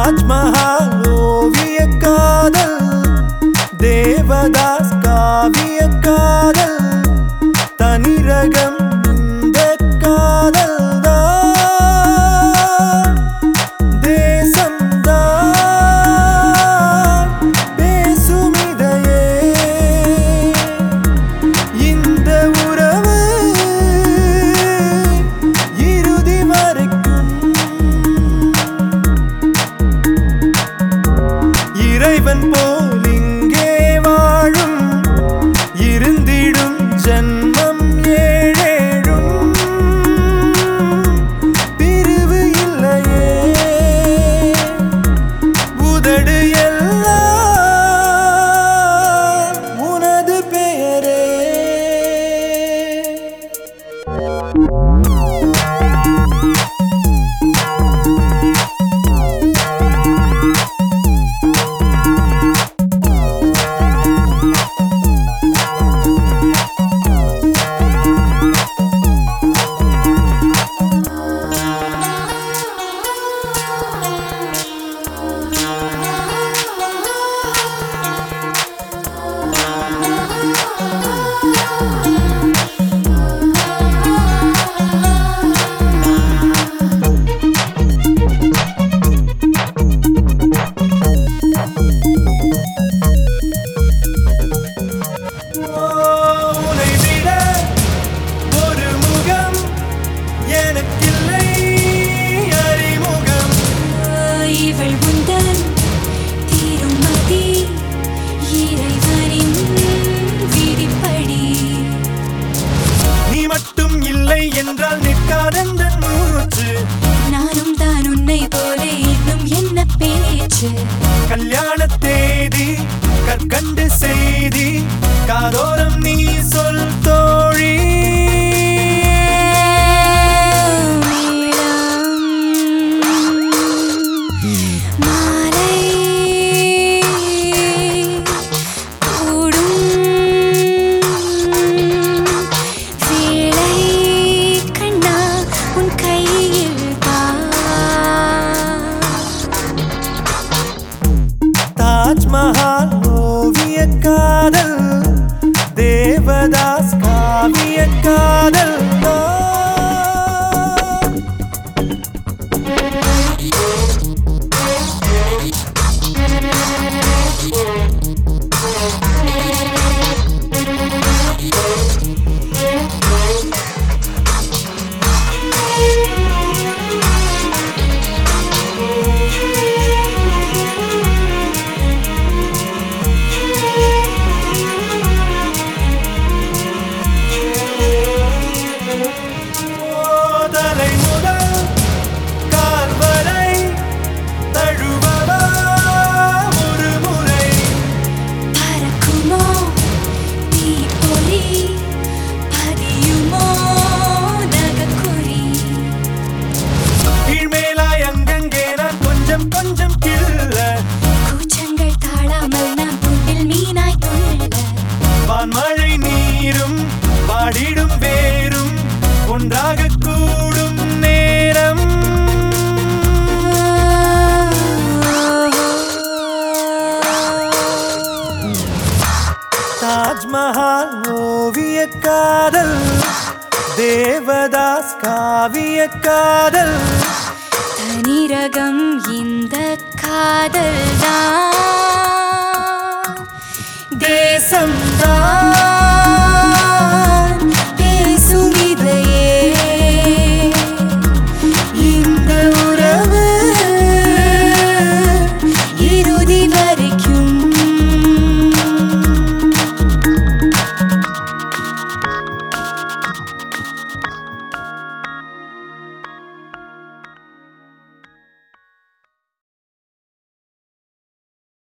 தாஜ்மஹால் ஓவிய காதல் தேவதாஸ் காவிய காதல் தனி ரகம் இந்த காதல் தான் தேசம்தான் பேசும் இதையே இந்த உறவு இறுதி வரைக்கும் இறைவன் போல் இங்கே வாழும் இருந்திடும் ஜன்மம் ஏழேழும் பிரிவு இல்லையே உதடு எல்லாம் உனது பெயரே உனை விட ஒரு முகம் எனக்கில்லை அறிமுகம் இவள் முந்தன் திருமதி இறைவனின் விதிப்படி நீ மட்டும் இல்லை என்றால் நிற்காதென்ற மூச்சு நானும் தான் உன்னை போல இன்னும் என்ன பேச்சு கல்யாண தேதி கற்கண்டு செய்தி காதோரம் நீ சொல் தோழி மாலை கூடும் வேளை கண்ணா உன் கையில் பா தாஜ்மஹால் ஓவிய காதல் தேவதாஸ் காவிய காதல் தான். தலை முதல் கால் வரை தழுவவா ஒரு முறை பறக்குமோ தீப்பொறி பதியுமோ நகக்குறி கீழ்மேலாய் அங்கங்கே நான் கொஞ்சம் கொஞ்சம் கிள்ள கூச்சங்கள் தாழாமல் நாம் துண்டில் மீனாய் துள்ள வான்மழை நீரும் பாடிடும் வேரும் ஒன்றாக கூடும் நேரம் தாஜ்மஹால் ஓவிய காதல் தேவதாஸ் காவிய காதல் தனிரகம் இந்த காதல் தான் தேசம்தான்